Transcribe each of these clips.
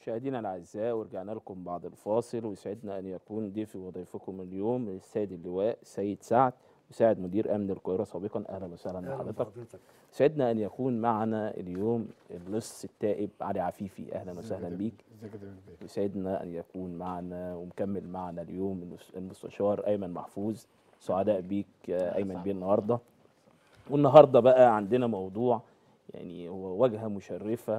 مشاهدينا الاعزاء ورجعنا لكم بعد الفاصل ويسعدنا ان يكون ضيفي وضيفكم اليوم السيد اللواء سيد سعد مساعد مدير امن القاهره سابقا اهلا وسهلا بحضرتك سعدنا ان يكون معنا اليوم اللص التائب علي عفيفي اهلا وسهلا بيك ازيك يا دايما بيه يسعدنا ان يكون معنا ومكمل معنا اليوم المس- المستشار ايمن محفوظ سعداء بيك آه، ايمن بيه النهارده والنهارده بقى عندنا موضوع يعني هو واجهه مشرفه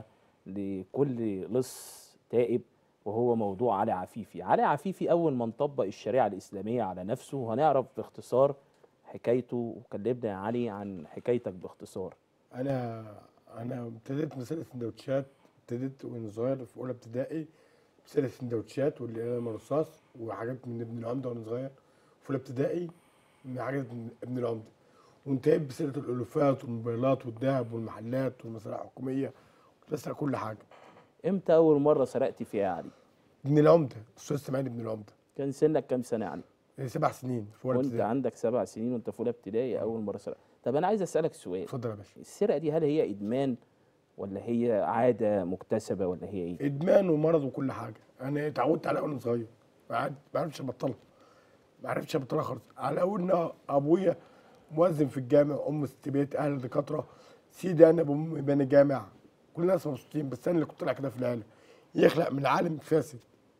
لكل لص تائب وهو موضوع علي عفيفي علي عفيفي اول ما نطبق الشريعه الاسلاميه على نفسه هنعرف باختصار حكايته وكلمنا يا علي عن حكايتك باختصار انا انا ابتديت مسألة سندوتشات ابتديت وانا صغير في اولى ابتدائي مسألة سندوتشات والقلم الرصاص وحاجات من ابن العمده وانا صغير في اولى ابتدائي من حاجات من ابن العمده وانتهيت بسرقة الالوفات والموبايلات والذهب والمحلات والمصالح الحكوميه كنت بسرق كل حاجه امتى اول مره سرقت فيها يا علي ابن العمده استاذ اسماعيل ابن العمده كان سنك كام سنه يا علي إيه، سبع سنين في اولى وانت ابتدائي عندك سبع سنين وانت في اولى ابتدائي اول مره سرقه طب انا عايز اسالك سؤال اتفضل يا باشا السرقه دي هل هي ادمان ولا هي عاده مكتسبه ولا هي ايه ادمان ومرض وكل حاجه انا اتعودت على وانا صغير ما عاد- ما عرفتش ابطلها ما عرفتش ابطلها خالص على ان ابويا مؤذن في الجامع ام ست بيت اهل دكاتره سيدي انا بامي بني جامع كل الناس مبسوطين بس انا اللي كنت طالع كده في العيله يخلق من عالم فاسد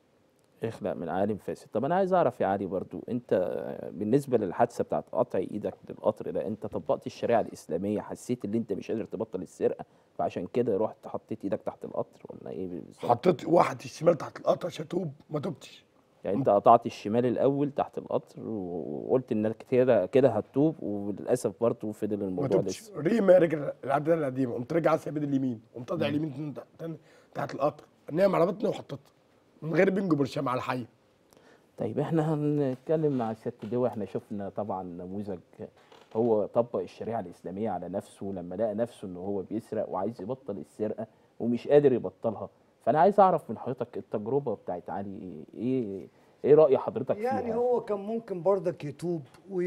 اخلق من عالم فاسد طب انا عايز اعرف يا علي برضو انت بالنسبه للحادثه بتاعت قطع ايدك للقطر ده انت طبقت الشريعه الاسلاميه حسيت ان انت مش قادر تبطل السرقه فعشان كده رحت حطيت ايدك تحت القطر ولا ايه بالظبط حطيت واحد الشمال تحت القطر عشان اتوب ما تبتش يعني انت قطعت الشمال الاول تحت القطر وقلت انك كده كده هتتوب وللاسف برضو فضل ما الموضوع تبتش لسه ريما رجع العداله القديمه قمت راجع على سبيل اليمين قمت قاطع اليمين تاني- تاني تحت القطر نايم على بطني وحطيتها من غير بنج برشام على الحي طيب احنا هنتكلم مع سياده اللواء احنا شفنا طبعا نموذج هو طبق الشريعه الاسلاميه على نفسه لما لقى نفسه ان هو بيسرق وعايز يبطل السرقه ومش قادر يبطلها فانا عايز اعرف من حضرتك التجربه بتاعت علي ايه ايه راي حضرتك يعني فيها هو كان ممكن برضك يتوب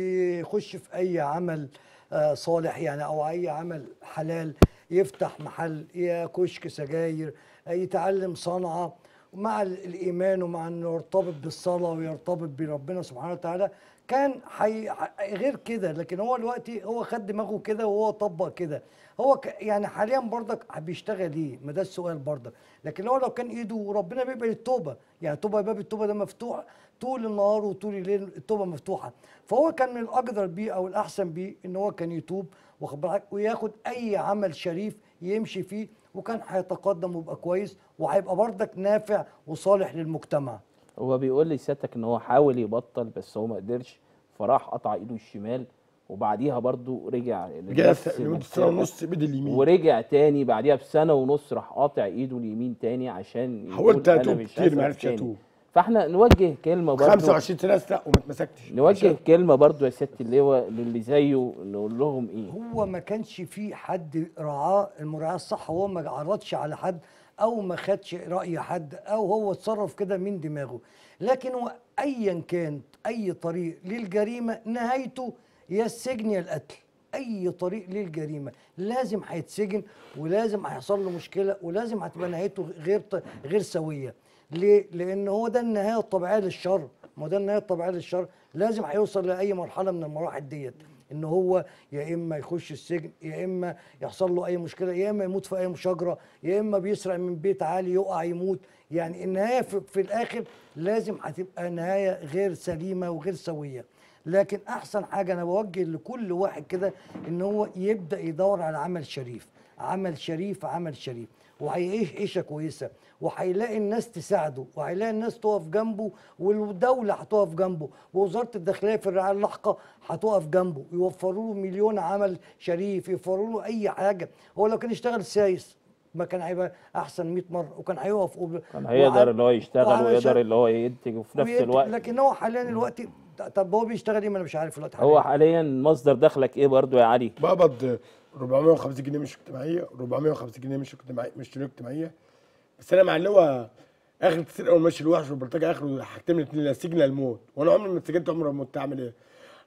ويخش في اي عمل آه، صالح يعني او اي عمل حلال يفتح محل يا كشك سجاير آه، يتعلم صنعه مع ال- الايمان ومع انه يرتبط بالصلاه ويرتبط بربنا سبحانه وتعالى كان حي... ح- غير كده لكن هو دلوقتي هو خد دماغه كده وهو طبق كده هو ك... يعني حاليا برضك بيشتغل ايه ما ده السؤال برضك لكن هو لو كان ايده وربنا بيقبل التوبه يعني توبه باب التوبه ده مفتوح طول النهار وطول الليل التوبه مفتوحه فهو كان من الاقدر بيه او الاحسن بيه ان هو كان يتوب واخد بالك وياخد اي عمل شريف يمشي فيه وكان هيتقدم ويبقى كويس وهيبقى برضك نافع وصالح للمجتمع هو بيقول لي سيادتك ان هو حاول يبطل بس هو ما قدرش فراح قطع ايده الشمال وبعديها برضو رجع رجع لنفس لمده سنه السرقة. ونص بايد اليمين ورجع تاني بعديها بسنه ونص راح قاطع ايده اليمين تاني عشان يقول حاولت أنا اتوب مش كتير هسرق ما عرفتش تاني. اتوب فاحنا نوجه كلمه برضو 25 سنه اسرق وما اتمسكتش نوجه عشان- كلمه برضو يا سياده اللواء للي زيه نقول لهم ايه هو ما كانش في حد رعاه المراعاه الصح هو ما عرضش على حد او ما خدش راي حد او هو اتصرف كده من دماغه لكن هو ايا كان اي طريق للجريمه نهايته يا السجن يا القتل اي طريق للجريمه لازم هيتسجن ولازم هيحصل له مشكله ولازم هتبقى نهايته غير ط- غير سويه ليه لان هو ده النهايه الطبيعيه للشر ما ده النهايه الطبيعيه للشر لازم هيوصل لاي مرحله من المراحل ديت ان هو يا اما يخش السجن يا اما يحصل له اي مشكله يا اما يموت في اي مشاجره يا اما بيسرق من بيت عالي يقع يموت يعني النهايه في, في الاخر لازم هتبقى نهايه غير سليمه وغير سويه لكن احسن حاجه انا بوجه لكل واحد كده ان هو يبدا يدور على عمل شريف عمل شريف عمل شريف وهيعيش عيشه كويسه وهيلاقي الناس تساعده وهيلاقي الناس تقف جنبه والدوله هتقف جنبه ووزاره الداخليه في الرعايه اللاحقه هتقف جنبه يوفروا له مليون عمل شريف يوفروا له اي حاجه هو لو كان يشتغل سايس ما كان هيبقى احسن 100 مره وكان هيقف وب... كان هيقدر اللي هو يشتغل وعلشان- ويقدر اللي هو ينتج وفي نفس ويد- الوقت لكن هو حاليا الوقت طب هو بيشتغل ايه ما انا مش عارف الوقت هو حاليا. حاليا مصدر دخلك ايه برضو يا علي بقبض 450 جنيه مش اجتماعيه 450 جنيه مش اجتماعيه مش شؤون اجتماعيه بس انا مع اللي هو اخر السرقه والمشي الوحش والبلطجه اخره حاجتين من الاثنين لا السجن لا الموت وانا عمري ما اتسجنت عمري ما مت اعمل ايه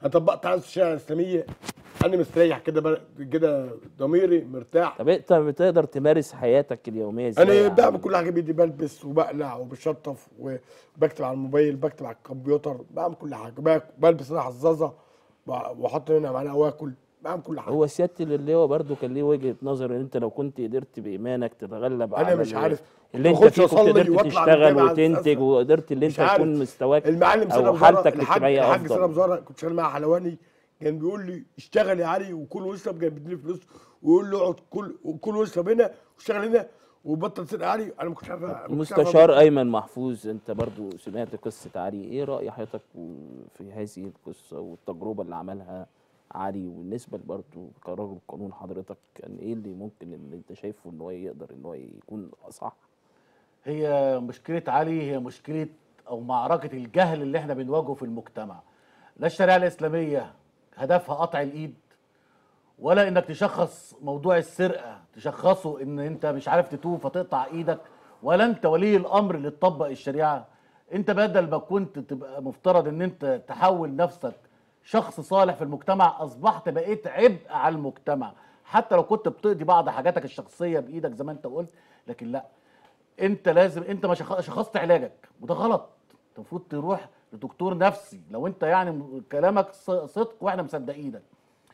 انا طبقت على الشريعه الاسلاميه انا مستريح كده بر- كده ضميري مرتاح طب انت بتقدر تمارس حياتك اليوميه ازاي انا يا بعمل عم؟ كل حاجه بايدي بلبس وبقلع وبشطف وبكتب على الموبايل بكتب على الكمبيوتر بعمل كل حاجه باك- بلبس انا حظاظه ب- واحط هنا معلقه واكل بعمل كل حاجه هو سياده اللواء برضه كان ليه وجهه نظر ان انت لو كنت قدرت بايمانك تتغلب أنا على مش ال- عارف. اللي انت بخش فيه كنت أصلي قدرت وأطلع من تشتغل الجامعة وتنتج أساساً. وقدرت اللي مش انت عارف. تكون مستواك المعلم سنه او وزاره حالتك الحاج الاجتماعيه الحاج سنه افضل وزاره كنت شغال مع حلواني كان بيقول لي اشتغل يا علي وكل واشرب كان بيديني فلوس ويقول له اقعد كل كل واشرب هنا واشتغل هنا وبطل سرقه علي انا ما كنتش عارف ما كنتش عارف المستشار ايمن محفوظ انت برضو سمعت قصه علي ايه راي حضرتك في هذه القصه والتجربه اللي عملها علي وبالنسبه برضو كرجل قانون حضرتك كان ايه اللي ممكن اللي انت شايفه ان هو يقدر ان هو يكون صح هي مشكلة علي هي مشكلة أو معركة الجهل اللي احنا بنواجهه في المجتمع لا الشريعة الإسلامية هدفها قطع الإيد ولا إنك تشخص موضوع السرقة تشخصه إن أنت مش عارف تتوب فتقطع إيدك ولا أنت ولي الأمر اللي تطبق الشريعة أنت بدل ما كنت تبقى مفترض إن أنت تحول نفسك شخص صالح في المجتمع أصبحت بقيت عبء على المجتمع حتى لو كنت بتقضي بعض حاجاتك الشخصية بإيدك زي ما أنت قلت لكن لا انت لازم انت ما شخ- شخصت علاجك وده غلط انت المفروض تروح لدكتور نفسي لو انت يعني م- كلامك ص- صدق واحنا مصدقينك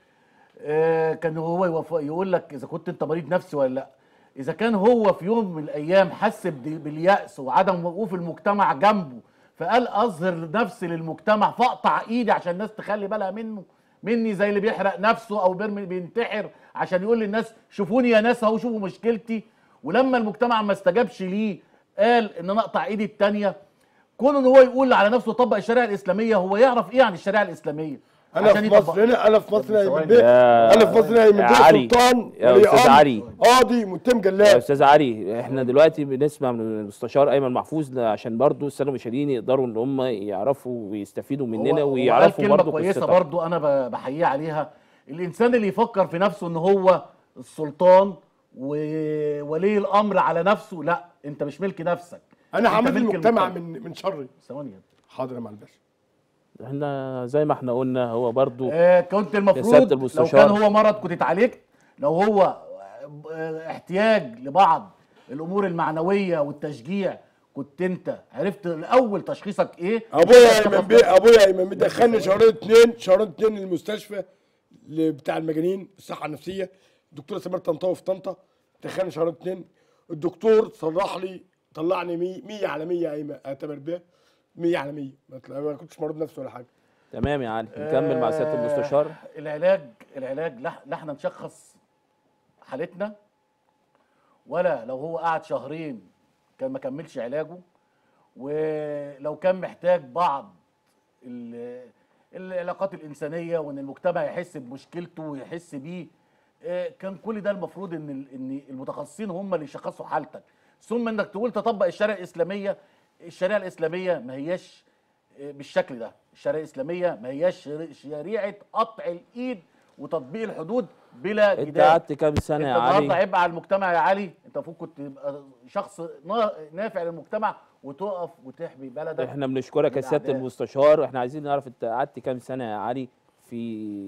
آه، كان هو يوف- يقول لك اذا كنت انت مريض نفسي ولا لا اذا كان هو في يوم من الايام حس بد- بالياس وعدم وقوف المجتمع جنبه فقال اظهر نفسي للمجتمع فاقطع ايدي عشان الناس تخلي بالها منه مني زي اللي بيحرق نفسه او بيرمي بينتحر عشان يقول للناس شوفوني يا ناس اهو شوفوا مشكلتي ولما المجتمع ما استجابش ليه قال ان انا اقطع ايدي التانيه كون ان هو يقول على نفسه طبق الشريعه الاسلاميه هو يعرف ايه عن الشريعه الاسلاميه انا في يطبق- مصر هنا انا في مصر هنا ثواني. من بيه يا- انا في مصر هنا من يا بيه علي. سلطان يا ولي أستاذ أمر، علي. قاضي متهم يا جلاد استاذ علي احنا دلوقتي بنسمع من المستشار ايمن محفوظ ده عشان برضو الساده المشاهدين يقدروا ان هم يعرفوا ويستفيدوا مننا هو- هو قال ويعرفوا كلمة برضو كويسه قصتك برضو انا ب- بحييه عليها الانسان اللي يفكر في نفسه ان هو السلطان وولي الامر على نفسه لا انت مش ملك نفسك انا أنت حميت ملك المجتمع من من شري ثواني يا حاضر يا معالي الباشا احنا زي ما احنا قلنا هو برضو آه، كنت سيادة المفروض لو المستشار. كان هو مرض كنت اتعالجت لو هو آه، احتياج لبعض الامور المعنويه والتشجيع كنت انت عرفت الاول تشخيصك ايه ابويا تشخص ايمن بيه ابويا ايمن بيه دخلني شهرين اتنين شهرين اتنين المستشفى ل- بتاع المجانين الصحه النفسيه الدكتوره سمير طنطاوي في طنطا دخلني شهرين اتنين الدكتور صرح لي طلعني 100 100 على 100 يا ايمن اعتبر بيه 100 على 100 ما طلع- ما كنتش مريض نفسي ولا حاجه تمام يا علي نكمل مع سياده آه، المستشار العلاج العلاج لا لا احنا نشخص حالتنا ولا لو هو قعد شهرين كان ما كملش علاجه ولو كان محتاج بعض ال- العلاقات الإنسانية وإن المجتمع يحس بمشكلته ويحس بيه آه، كان كل ده المفروض إن ال- إن المتخصصين هم اللي يشخصوا حالتك ثم إنك تقول تطبق الشريعة الإسلامية الشريعة الإسلامية ما هياش آه، بالشكل ده الشريعه الاسلاميه ما هياش شري- شريعه قطع الايد وتطبيق الحدود بلا انت جدال قعدت كام سنه يا انت النهارده علي عبء على المجتمع يا علي انت المفروض كنت تبقى شخص نا- نافع للمجتمع وتقف وتحمي بلدك احنا بنشكرك يا من سياده الأعداء. المستشار احنا عايزين نعرف انت قعدت كام سنه يا علي في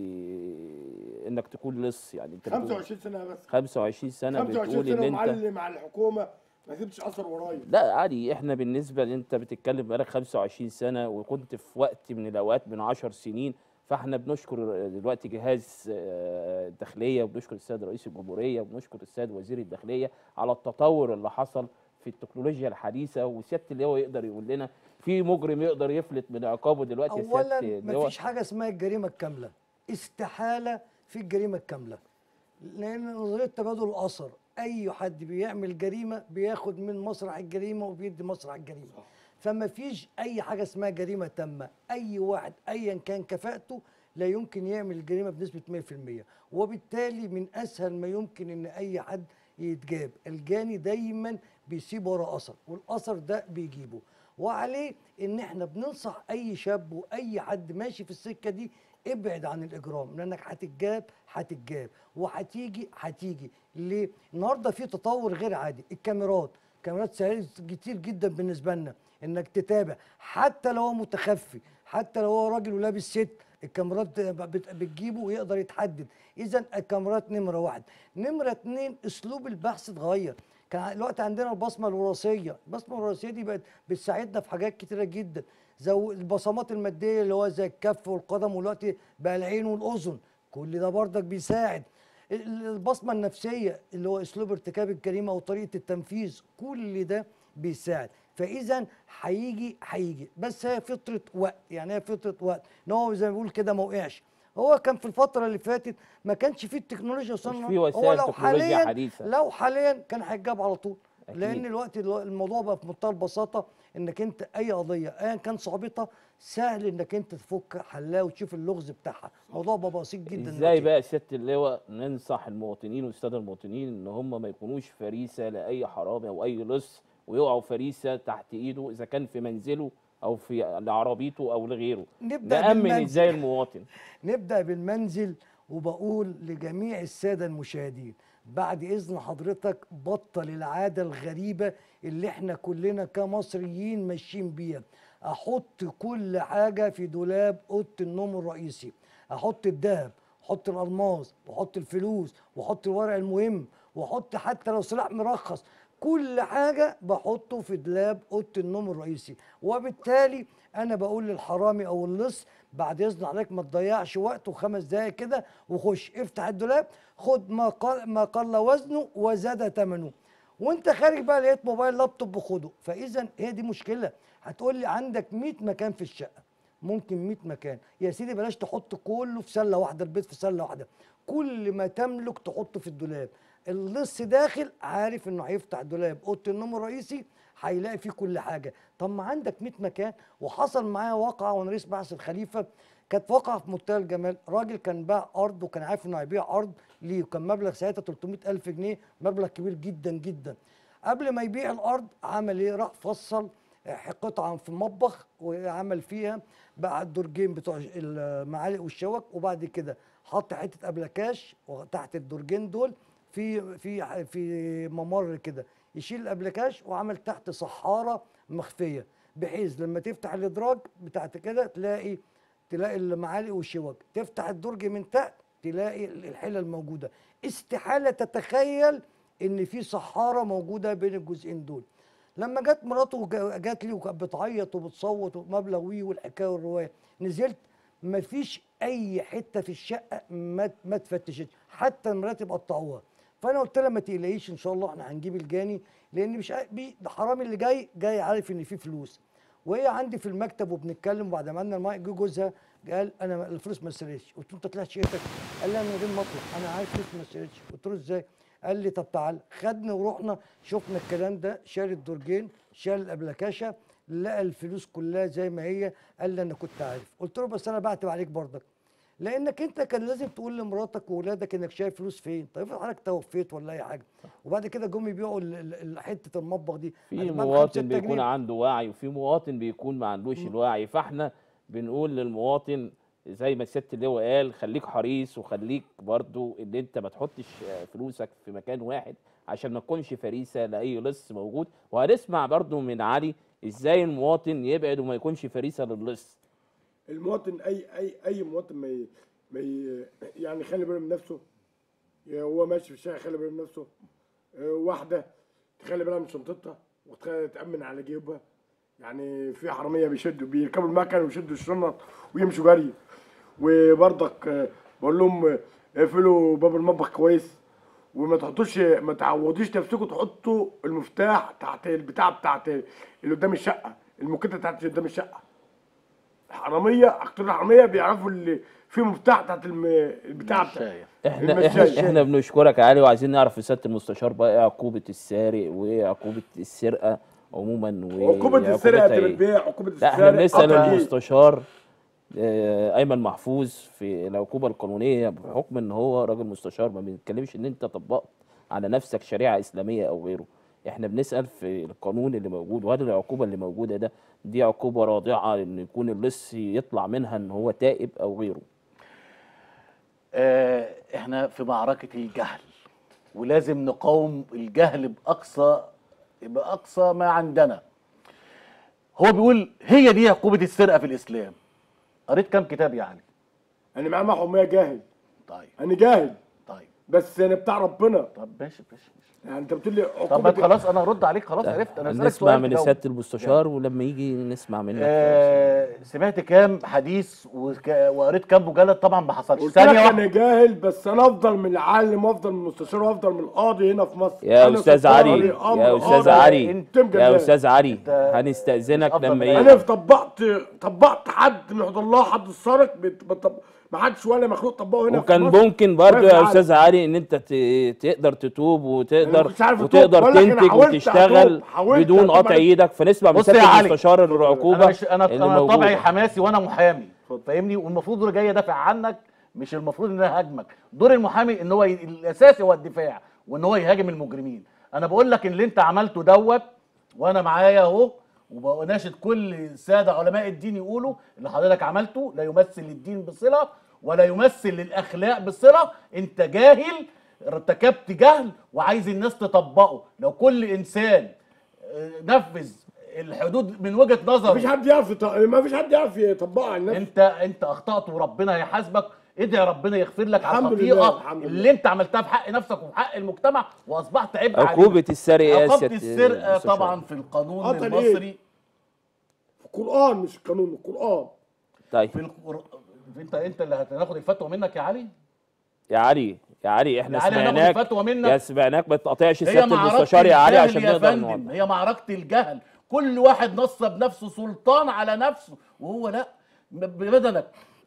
انك تكون لص يعني انت بتقول 25 سنه بس 25 سنه 25 بتقول سنه ان انت ومعلم مع الحكومه ما سبتش اثر ورايا لا عادي احنا بالنسبه ان انت بتتكلم بقالك 25 سنه وكنت في وقت من الاوقات من 10 سنين فاحنا بنشكر دلوقتي جهاز آه، الداخليه وبنشكر السيد رئيس الجمهوريه وبنشكر السيد وزير الداخليه على التطور اللي حصل في التكنولوجيا الحديثه وسياده اللواء يقدر يقول لنا في مجرم يقدر يفلت من عقابه دلوقتي يا اولا سياده اللواء مفيش حاجه اسمها الجريمه الكامله استحاله في الجريمه الكامله لان نظريه تبادل الاثر اي حد بيعمل جريمه بياخد من مسرح الجريمه وبيدي مسرح الجريمه فما فيش اي حاجه اسمها جريمه تامه اي واحد ايا كان كفاءته لا يمكن يعمل الجريمه بنسبه 100% وبالتالي من اسهل ما يمكن ان اي حد يتجاب الجاني دايما بيسيب ورا اثر والاثر ده بيجيبه وعليه ان احنا بننصح اي شاب واي حد ماشي في السكه دي ابعد عن الاجرام لانك هتتجاب هتتجاب وهتيجي هتيجي ليه النهارده في تطور غير عادي الكاميرات كاميرات سهلت كتير جدا بالنسبه لنا انك تتابع حتى لو هو متخفي حتى لو هو راجل ولابس ست الكاميرات بت- بتجيبه ويقدر يتحدد اذا الكاميرات نمره واحد نمره اتنين اسلوب البحث اتغير كان دلوقتي عندنا البصمه الوراثيه البصمه الوراثيه دي بقت بتساعدنا في حاجات كتيره جدا زي البصمات الماديه اللي هو زي الكف والقدم ودلوقتي بقى العين والاذن كل ده برضك بيساعد ال- البصمه النفسيه اللي هو اسلوب ارتكاب الجريمه وطريقه التنفيذ كل ده بيساعد فاذا هيجي هيجي بس هي فتره وقت يعني هي فتره وقت ان هو زي ما بيقول كده ما وقعش هو كان في الفتره اللي فاتت ما كانش فيه التكنولوجيا وصلنا في هو وسائل لو تكنولوجيا حاليا حديثة. لو حاليا كان هيتجاب على طول أكيد. لان الوقت الو- الموضوع بقى في منتهى البساطه انك انت اي قضيه ايا كان صعوبتها سهل انك انت تفك حلها وتشوف اللغز بتاعها الموضوع بقى بسيط جدا ازاي دلوقتي. بقى سياده اللواء ننصح المواطنين والساده المواطنين ان هم ما يكونوش فريسه لاي حرامي او اي لص ويقعوا فريسه تحت ايده اذا كان في منزله او في لعربيته او لغيره نبدأ نامن بالمنزل. ازاي المواطن نبدأ بالمنزل وبقول لجميع السادة المشاهدين بعد إذن حضرتك بطل العادة الغريبة اللي احنا كلنا كمصريين ماشيين بيها أحط كل حاجة في دولاب أوضة النوم الرئيسي أحط الذهب أحط الألماس وأحط الفلوس وأحط الورق المهم وأحط حتى لو سلاح مرخص كل حاجة بحطه في دولاب أوضة النوم الرئيسي وبالتالي أنا بقول للحرامي أو اللص بعد إذن حضرتك ما تضيعش وقت وخمس دقايق كده وخش افتح الدولاب خد ما قل, ما قل وزنه وزاد ثمنه وانت خارج بقى لقيت موبايل لابتوب خده فاذا هي دي مشكله هتقول لي عندك 100 مكان في الشقه ممكن 100 مكان يا سيدي بلاش تحط كله في سله واحده البيت في سله واحده كل ما تملك تحطه في الدولاب اللص داخل عارف انه هيفتح دولاب اوضه النوم الرئيسي هيلاقي فيه كل حاجه طب ما عندك 100 مكان وحصل معايا واقعه وانا رئيس بعث الخليفه كانت واقعه في منتهى الجمال راجل كان باع ارض وكان عارف انه هيبيع ارض ليه وكان مبلغ ساعتها 300 الف جنيه مبلغ كبير جدا جدا قبل ما يبيع الارض عمل ايه راح فصل آه، قطعه في المطبخ وعمل فيها بقى الدرجين بتوع المعالق والشوك وبعد كده حط حته ابلكاش تحت الدرجين دول في في في ممر كده يشيل الابلكاش وعمل تحت صحاره مخفيه بحيث لما تفتح الادراج بتاعت كده تلاقي تلاقي المعالق والشوك تفتح الدرج من تحت تلاقي الحله الموجوده استحاله تتخيل ان في صحاره موجوده بين الجزئين دول لما جت مراته جا- جات لي وكانت بتعيط وبتصوت ومبلغ وي والحكايه والروايه نزلت مفيش اي حته في الشقه ما ما اتفتشتش حتى المراتب قطعوها فانا قلت لها ما تقلقيش ان شاء الله احنا هنجيب الجاني لان مش عارف- بي- ده حرامي اللي جاي جاي عارف ان في فلوس وهي عندي في المكتب وبنتكلم وبعد ما عملنا المايك جه جوزها قال انا الفلوس ما اشتريتش قلت له انت طلعت شقتك قال لي انا من غير مطلع انا عارف فلوس ما اشتريتش قلت له ازاي قال لي طب تعال خدنا ورحنا شفنا الكلام ده شال الدرجين شال الابلكاشه لقى الفلوس كلها زي ما هي قال لي انا كنت عارف قلت له بس انا بعتب عليك برضك لانك انت كان لازم تقول لمراتك واولادك انك شايف فلوس فين طيب افرض حضرتك توفيت ولا اي حاجه وبعد كده جم يبيعوا ال- ال- ال- حته المطبخ دي في هتبقى بخمسة مواطن ستة بيكون جنيه. عنده وعي وفي مواطن بيكون ما عندوش الوعي فاحنا بنقول للمواطن زي ما الست اللواء قال خليك حريص وخليك برضو ان انت ما تحطش آه، فلوسك في مكان واحد عشان ما تكونش فريسه لاي لص موجود وهنسمع برضو من علي ازاي المواطن يبعد وما يكونش فريسه للص المواطن اي اي اي مواطن ما ي- ما ي- يعني يخلي باله من نفسه يا هو ماشي في الشارع يخلي باله من نفسه آه، واحده تخلي بالها من شنطتها وتأمن على جيوبها يعني في حراميه بيشدوا بيركبوا المكن ويشدوا الشنط ويمشوا جري وبرضك آه، بقول لهم آه، اقفلوا باب المطبخ كويس وما تحطوش ما تعودوش نفسكم تحطوا المفتاح تحت البتاع بتاعت اللي قدام الشقه الموكيته بتاعت اللي قدام الشقه الحراميه اكتر الحراميه بيعرفوا اللي في مفتاح تحت الم... البتاع بتاع المشاية. احنا المشاية. احنا احنا بنشكرك يا علي وعايزين نعرف في سياده المستشار بقى ايه عقوبه السارق وايه عقوبه السرقه عموما عقوبه السرقه عقوبتها إيه؟ بالبيع عقوبه لا احنا السرقه بنسال قطع إيد. المستشار آه، ايمن محفوظ في العقوبه القانونيه بحكم ان هو راجل مستشار ما بنتكلمش ان انت طبقت على نفسك شريعه اسلاميه او غيره احنا بنسال في القانون اللي موجود وهل العقوبه اللي موجوده ده دي عقوبه رادعه ان يكون اللص يطلع منها ان هو تائب او غيره آه، احنا في معركة الجهل ولازم نقاوم الجهل بأقصى بأقصى ما عندنا هو بيقول هي دي عقوبة السرقة في الإسلام قريت كام كتاب يعني انا معاه محميه جاهل طيب انا جاهل طيب بس انا بتاع ربنا طب ماشي ماشي ماشي. يعني انت بتقول لي طب ما عقوبة- خلاص انا ارد عليك خلاص عرفت انا هسألك نسمع سؤال من تجاوب. سياده المستشار ولما يجي نسمع منك آه سمعت كام حديث وك... وقريت كام مجلد طبعا ما حصلش قلت لك ثانيه انا واحده جاهل بس انا افضل من العالم وافضل من المستشار وافضل من القاضي هنا في مصر يا أنا استاذ سلطان علي ولي أمر يا استاذ قاضي. علي انت تم يا جلال. استاذ علي أنت هنستأذنك مش أفضل لما من يجي انا طبقت طبقت حد من حدود الله حد السارق بت- بطب- ما حدش ولا مخلوق طبقه هنا في وكان مصر. ممكن برضو ولا في يا العالم. استاذ علي ان انت ت- تقدر تتوب أنا ما وتقدر كنتش عارف أتوب. وتقدر بقول لك أنا تنتج حاولت وتشتغل أتوب. حاولت بدون أتوب قطع على- ايدك فنسمع من بص يا سياده علي. المستشار العقوبه انا مش انا اللي انا موجودة. طبعي حماسي وانا محامي فاهمني والمفروض انا جاي ادافع عنك مش المفروض ان انا اهاجمك دور المحامي ان هو ي... الاساسي هو الدفاع وان هو يهاجم المجرمين انا بقول لك ان اللي انت عملته دوت وانا معايا اهو وبناشد كل الساده علماء الدين يقولوا اللي حضرتك عملته لا يمثل للدين بصله ولا يمثل للاخلاق بصله انت جاهل ارتكبت جهل وعايز الناس تطبقه لو كل انسان آه، نفذ الحدود من وجهه نظره مفيش حد يعرف يط- ما فيش حد يعرف يطبقها على الناس انت انت اخطات وربنا هيحاسبك ادعي ربنا يغفر لك على الحمد لله، الخطيئه الحمد اللي لله. انت عملتها في حق نفسك وفي حق المجتمع واصبحت عبء علينا. عقوبه السرقه يا عقوبه سياده السرقه المستشار. طبعا في القانون قتل المصري في القران مش القانون القران طيب في القر... انت انت اللي هتاخد الفتوى منك يا علي يا علي يا علي احنا يا علي هناخد سمعناك الفتوى منك. يا سمعناك ما تقاطعش هي سياده معركه المستشار يا علي الجهل عشان يا نقدر فندم نوضح هي معركه الجهل كل واحد نصب نفسه سلطان على نفسه وهو لا ببدنك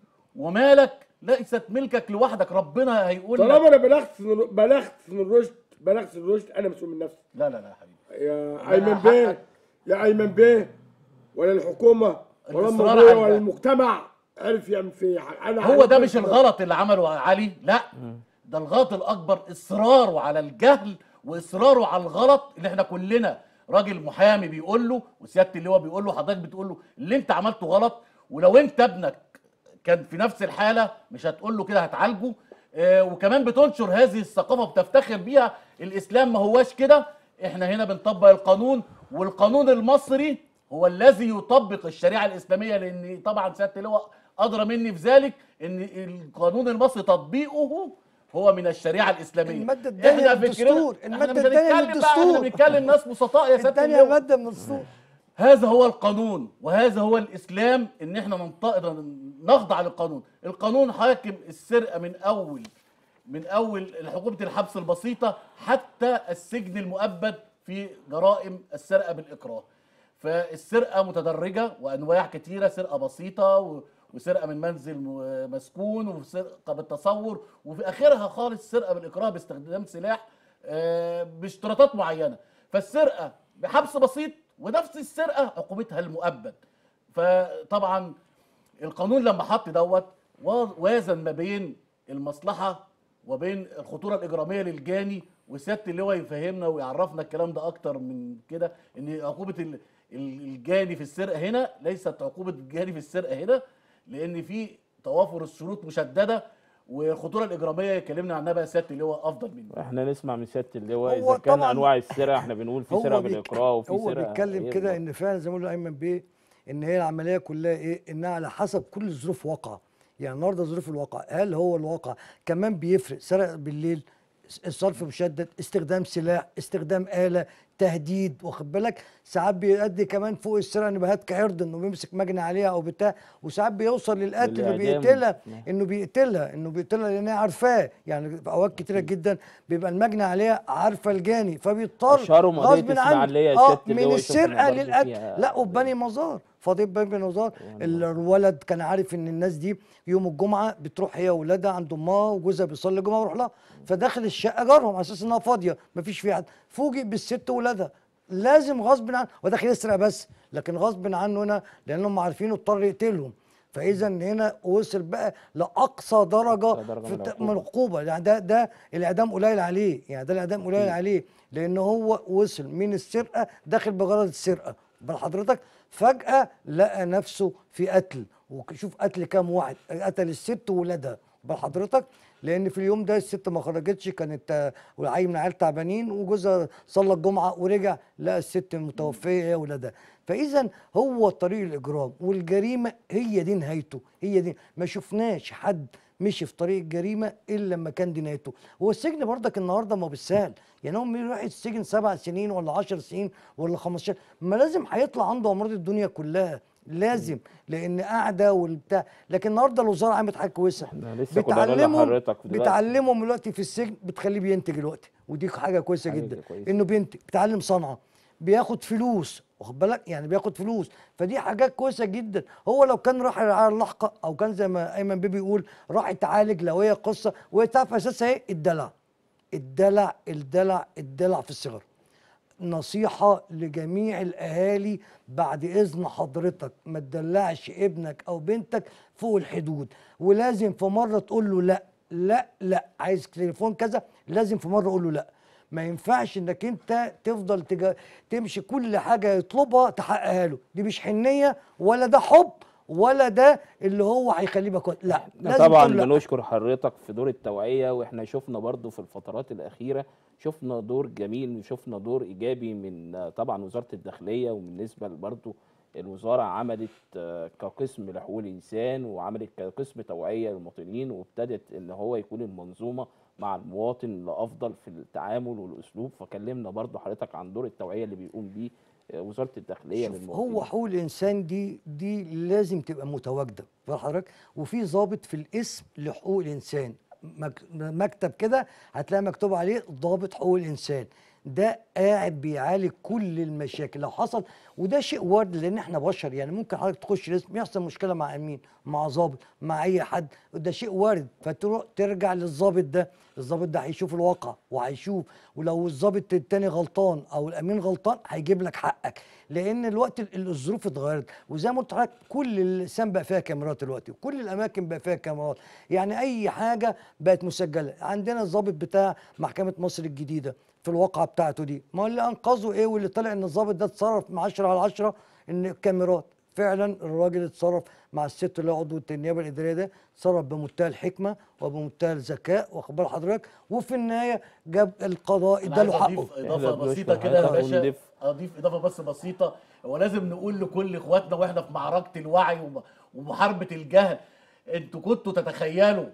ومالك ليست ملكك لوحدك ربنا هيقول لك طالما انا بلغت سن- بلغت سن الرشد بلغت سن الرشد انا مسؤول من نفسي لا لا لا يا حبيبي يا ايمن بيه حقك. يا ايمن بيه ولا الحكومه ولا الإصرار الموضوع على ولا ده. المجتمع عرف يعمل فيه حاجة. انا هو ده عارف مش بس- الغلط اللي عمله علي لا ده الغلط الاكبر اصراره على الجهل واصراره على الغلط اللي احنا كلنا راجل محامي بيقول له وسياده اللواء بيقول له حضرتك بتقول له اللي انت عملته غلط ولو انت ابنك كان في نفس الحاله مش هتقول له كده هتعالجه آه وكمان بتنشر هذه الثقافه بتفتخر بيها الاسلام ما هواش كده احنا هنا بنطبق القانون والقانون المصري هو الذي يطبق الشريعه الاسلاميه لان طبعا سياده اللواء ادرى مني في ذلك ان القانون المصري تطبيقه هو من الشريعه الاسلاميه المادة الثانية إحنا فكرنا- للدستور، احنا المادة مش الثانية هنتكلم بقى، احنا للدستور. بنتكلم ناس بسطاء يا سياده الثانية اللواء مادة من الدستور هذا هو القانون وهذا هو الاسلام ان احنا ننطق نخضع للقانون القانون حاكم السرقه من اول من اول حكومه الحبس البسيطه حتى السجن المؤبد في جرائم السرقه بالاكراه فالسرقه متدرجه وانواع كتيره سرقه بسيطه و- وسرقه من منزل م- مسكون وسرقه بالتصور وفي اخرها خالص سرقه بالاكراه باستخدام سلاح آه، باشتراطات معينه فالسرقه بحبس بسيط ونفس السرقه عقوبتها المؤبد فطبعا القانون لما حط دوت وا- وازن ما بين المصلحه وبين الخطوره الاجراميه للجاني وسياده اللواء يفهمنا ويعرفنا الكلام ده اكتر من كده ان عقوبه ال- ال- الجاني في السرقه هنا ليست عقوبه الجاني في السرقه هنا لان في توافر الشروط مشدده والخطوره الاجراميه يكلمنا عنها بقى سياده اللواء افضل مني احنا نسمع من سياده اللواء هو اذا كان طبعاً- انواع السرقه احنا بنقول في سرقه بيك- بالاكراه وفي هو سرقه بيتكلم إيه كده بالظبط؟ ان فعلا زي ما بيقول ايمن بيه ان هي العمليه كلها ايه انها على حسب كل ظروف واقعه يعني النهارده ظروف الواقع هل هو الواقع كمان بيفرق سرق بالليل الصرف مشدد استخدام سلاح استخدام آلة تهديد واخد بالك ساعات بيؤدي كمان فوق السرقه انه بيهتك عرض انه بيمسك مجني عليها او بتاع وساعات بيوصل للقتل انه للإعدام. بيقتلها نعم. انه بيقتلها انه بيقتلها لان هي عارفاه يعني في اوقات كتيره جدا بيبقى المجني عليها عارفه الجاني فبيضطر أشهرهم قضية غصب عنه إسماعيلية يا اه سيادة من اللواء شفنا السرقه برضو للقتل فيها- لا وبني مزار فاضل بني مزار الولد كان عارف ان الناس دي يوم الجمعه بتروح هي واولادها عند امها وجوزها بيصلي الجمعه ويروح لها فداخل الشقه جارهم على اساس انها فاضيه مفيش فيها حد فوجئ بالست وولادها لازم غصب عنه وداخل يسرق بس لكن غصب عنه هنا لانهم عارفينه اضطر يقتلهم فاذا هنا وصل بقى لاقصى درجه أقصى درجة في من الت- العقوبة. من العقوبه يعني ده ده الاعدام قليل عليه يعني ده الاعدام قليل عليه لان هو وصل من السرقه داخل بغرض السرقه بل حضرتك فجاه لقى نفسه في قتل وشوف قتل كام واحد قتل الست وولادها بحضرتك لان في اليوم ده الست ما خرجتش كانت آه، والعيل من العيال تعبانين وجوزها صلى الجمعه ورجع لقى الست متوفيه هي ولادها فاذا هو طريق الاجرام والجريمه هي دي نهايته هي دي ما شفناش حد مشي في طريق الجريمه الا لما كان دي نهايته هو السجن برضك النهارده ما بالسهل يعني هو يروح السجن سبع سنين ولا عشر سنين ولا 15 ما لازم هيطلع عنده امراض الدنيا كلها لازم لان قاعده والبتاع لكن النهارده الوزاره عملت حاجه كويسه احنا لسه كنا بنقول بتعلمهم لحضرتك دلوقتي. بتعلمهم دلوقتي في السجن بتخليه بينتج دلوقتي ودي حاجه كويسه حاجة جدا كويسة. انه بينتج بيتعلم صنعه بياخد فلوس واخد بالك يعني بياخد فلوس فدي حاجات كويسه جدا هو لو كان راح الرعايه اللاحقه او كان زي ما ايمن بيبي يقول راح يتعالج لو هي قصه وهي تعرف اساسها ايه الدلع الدلع الدلع الدلع في الصغر نصيحة لجميع الأهالي بعد إذن حضرتك ما تدلعش ابنك أو بنتك فوق الحدود ولازم في مرة تقول له لا لا لا عايز تليفون كذا لازم في مرة أقول له لا ما ينفعش انك انت تفضل تجا تمشي كل حاجة يطلبها تحققها له دي مش حنية ولا ده حب ولا ده اللي هو هيخليه يبقى كويس لا احنا لازم طبعا تقول لا. بنشكر حضرتك في دور التوعية واحنا شفنا برضو في الفترات الأخيرة شفنا دور جميل وشفنا دور إيجابي من آه، طبعا وزارة الداخلية وبالنسبة برضو الوزارة عملت آه، كقسم لحقوق الإنسان وعملت كقسم توعية للمواطنين وابتدت إن هو يكون المنظومة مع المواطن لأفضل في التعامل والأسلوب فكلمنا برضو حضرتك عن دور التوعية اللي بيقوم بيه آه، وزارة الداخلية شوف للمواطنين هو حقوق الانسان دي دي لازم تبقى متواجده فاهم حضرتك وفي ضابط في الاسم لحقوق الانسان مك- مكتب كده هتلاقي مكتوب عليه ضابط حقوق الانسان ده قاعد بيعالج كل المشاكل لو حصل وده شيء وارد لان احنا بشر يعني ممكن حضرتك تخش الاسم يحصل مشكله مع امين مع ضابط مع اي حد ده شيء وارد فتروح ترجع للضابط ده الضابط ده هيشوف الواقع وهيشوف ولو الضابط التاني غلطان او الامين غلطان هيجيب لك حقك لان الوقت ال- الظروف اتغيرت وزي ما قلت لحضرتك كل اللسان بقى فيها كاميرات دلوقتي وكل الاماكن بقى فيها كاميرات يعني اي حاجه بقت مسجله عندنا الضابط بتاع محكمه مصر الجديده في الواقعه بتاعته دي ما هو اللي انقذه ايه واللي طلع ان الضابط ده اتصرف مع 10 على 10 ان الكاميرات فعلا الراجل اتصرف مع الست اللي هي عضو النيابه الاداريه ده اتصرف بمنتهى الحكمه وبمنتهى الذكاء واخد بال حضرتك وفي النهايه جاب القضاء أنا اداله عايز حقه اضيف اضافه إحنا بسيطه بنشكر كده يا حضرتك باشا ونضيف. اضيف اضافه بس بسيطه هو لازم نقول لكل اخواتنا واحنا في معركه الوعي وم- ومحاربه الجهل انتوا كنتوا تتخيلوا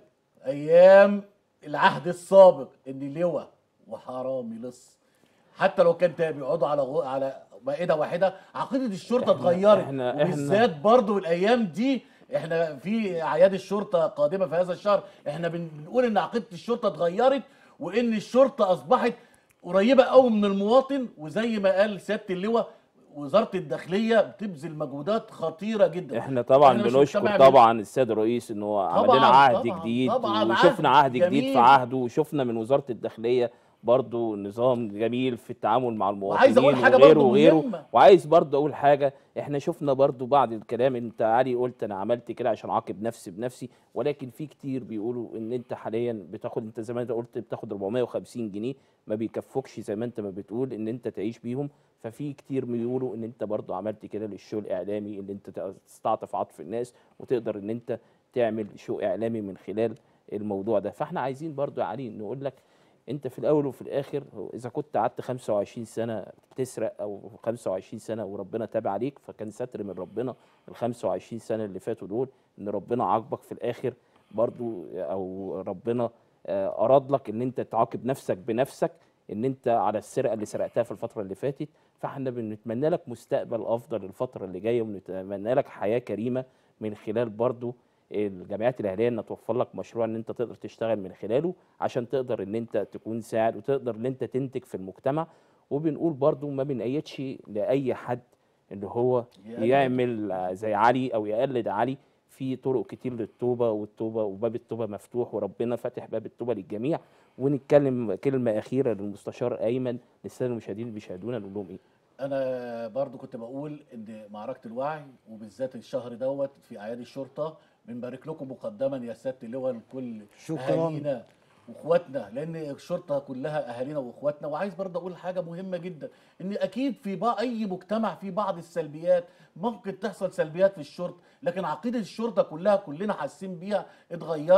ايام العهد السابق ان لواء وحرامي لص حتى لو كان بيقعدوا على غو... على مائده واحده عقيده الشرطه إحنا- اتغيرت إحنا- إحنا- وبالذات برضو الايام دي احنا في اعياد الشرطه قادمه في هذا الشهر احنا بن- بنقول ان عقيده الشرطه اتغيرت وان الشرطه اصبحت قريبه قوي من المواطن وزي ما قال سياده اللواء وزاره الداخليه بتبذل مجهودات خطيره جدا احنا طبعا إحنا مش بنشكر مجتمع طبعا السيد الرئيس ان هو عمل لنا طبعاً، عهد طبعاً، جديد طبعاً، وشفنا عهد عهد جديد في جميل. عهده وشفنا من وزاره الداخليه برضو نظام جميل في التعامل مع وعايز المواطنين أقول حاجة وغيره برضو وغيره مهمة. وعايز برضو اقول حاجه احنا شفنا برضو بعد الكلام انت علي قلت انا عملت كده عشان اعاقب نفسي بنفسي ولكن في كتير بيقولوا ان انت حاليا بتاخد انت زي ما انت قلت بتاخد 450 جنيه ما بيكفوكش زي ما انت ما بتقول ان انت تعيش بيهم ففي كتير بيقولوا ان انت برضو عملت كده للشو الاعلامي ان انت تستعطف عطف الناس وتقدر ان انت تعمل شو اعلامي من خلال الموضوع ده فاحنا عايزين برضو يا علي نقول لك انت في الاول وفي الاخر هو اذا كنت قعدت 25 سنه تسرق او 25 سنه وربنا تاب عليك فكان ستر من ربنا ال 25 سنه اللي فاتوا دول ان ربنا عاقبك في الاخر برضو او ربنا آه، اراد لك ان انت تعاقب نفسك بنفسك ان انت على السرقه اللي سرقتها في الفتره اللي فاتت فاحنا بنتمنى لك مستقبل افضل الفتره اللي جايه ونتمنى لك حياه كريمه من خلال برضو الجامعات الاهليه ان توفر لك مشروع ان انت تقدر تشتغل من خلاله عشان تقدر ان انت تكون ساعد وتقدر ان انت تنتج في المجتمع وبنقول برضو ما بنأيدش لاي حد اللي هو يقلد. يعمل آه، زي علي او يقلد علي في طرق كتير للتوبه والتوبه وباب التوبه مفتوح وربنا فاتح باب التوبه للجميع ونتكلم كلمه اخيره للمستشار ايمن للساده المشاهدين اللي بيشاهدونا نقول لهم ايه انا برضو كنت بقول ان معركه الوعي وبالذات الشهر دوت في اعياد الشرطه بنبارك لكم مقدما يا سياده اللواء لكل شكراً. اهالينا واخواتنا لان الشرطه كلها اهالينا واخواتنا وعايز برضه اقول حاجه مهمه جدا ان اكيد في بعض اي مجتمع في بعض السلبيات ممكن تحصل سلبيات في الشرطه لكن عقيده الشرطه كلها كلنا حاسين بيها اتغيرت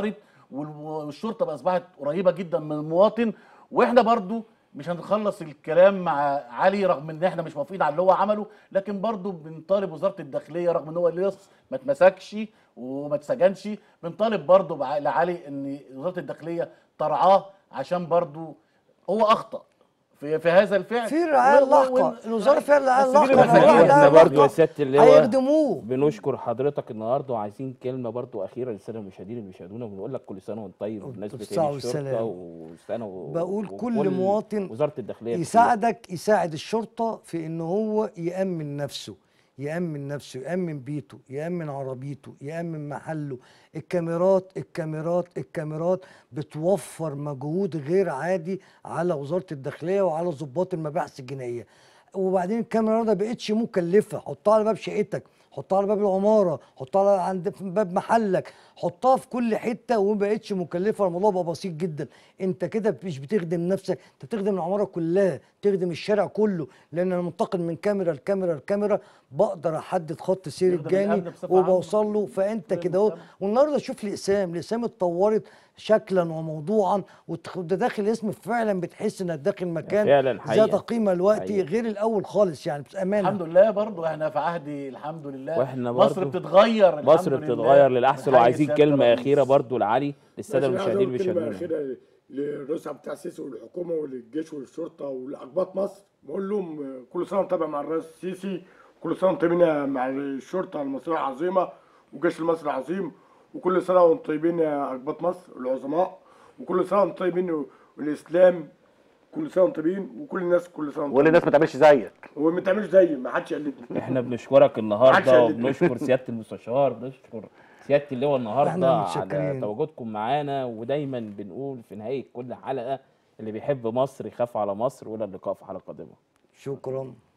وال- والشرطه بقى اصبحت قريبه جدا من المواطن واحنا برضو مش هنخلص الكلام مع علي رغم ان احنا مش موافقين على اللي هو عمله لكن برضو بنطالب وزاره الداخليه رغم ان هو لسه ما اتمسكش وما اتسجنش بنطالب برضو بع- لعلي ان وزاره الداخليه ترعاه عشان برضو هو اخطا في في هذا الفعل في رعايه و- و- لاحقه و- الوزاره فيها رعايه بس دي لاحقه اللي لو بنحكيها. واحد احنا رعاية برضو يا لاحقة سياده اللواء هيخدموه بنشكر حضرتك النهارده وعايزين كلمه برضو اخيره للساده المشاهدين اللي بيشاهدونا وبنقول لك كل سنه وانت طيب بمناسبه بالصحة عيد الشرطه والسلام. وسنه و... بقول كل وكل مواطن وزاره الداخليه بخير. يساعدك يساعد الشرطة في ان هو يأمن نفسه يأمن نفسه يأمن بيته يأمن عربيته يأمن محله الكاميرات الكاميرات الكاميرات بتوفر مجهود غير عادي على وزارة الداخلية وعلى ضباط المباحث الجنائية وبعدين الكاميرا ده بقتش مكلفة حطها على باب شقتك حطها على باب العمارة حطها على عند في باب محلك حطها في كل حتة وما بقتش مكلفة الموضوع بقى بسيط جدا انت كده مش بتخدم نفسك انت بتخدم العمارة كلها بتخدم الشارع كله لان انا منتقل من كاميرا لكاميرا لكاميرا بقدر احدد خط سير يخدم الجاني الأمن بصفة عامة. وبوصل له فانت يخدم كده اهو المجتمع. والنهارده شوف الاقسام الاقسام اتطورت شكلا وموضوعا وده داخل اسم فعلا بتحس انك داخل مكان فعلا حقيقة. ذات قيمه دلوقتي حقيقة. غير الاول خالص يعني بامانه الحمد لله برضو احنا في عهد الحمد لله واحنا مصر برضو بتتغير الحمد مصر لله. بتتغير للاحسن بحي وعايزين سيادة كلمه الرئيس. اخيره برضو لعلي للساده ماشي، أنا عايز المشاهدين أقول اللي كلمة بيشاهدونا أخيرة للرئيس عبد الفتاح السيسي والحكومة وللجيش والشرطة ولأقباط مصر بقول لهم آه، كل سنة وأنتم طيبة مع الرئيس السيسي كل سنة وأنتم طيبين مع الشرطة المصرية العظيمة والجيش المصري العظيم وكل سنة وأنتم طيبين يا أقباط مصر العظماء وكل سنة وأنتم طيبين والإسلام كل سنة وأنتم طيبين وكل الناس كل سنة وأنتم واللي الناس ما تعملش زيك هو ما تعملش زيي ما حدش قلدني احنا بنشكرك عكس النهارده اللي- وبنشكر سياده المستشار بنشكر سياده اللواء النهارده احنا على متشكرين. تواجدكم معانا ودايما بنقول في نهايه كل حلقه اللي بيحب مصر يخاف على مصر والى اللقاء في حلقه قادمه شكرا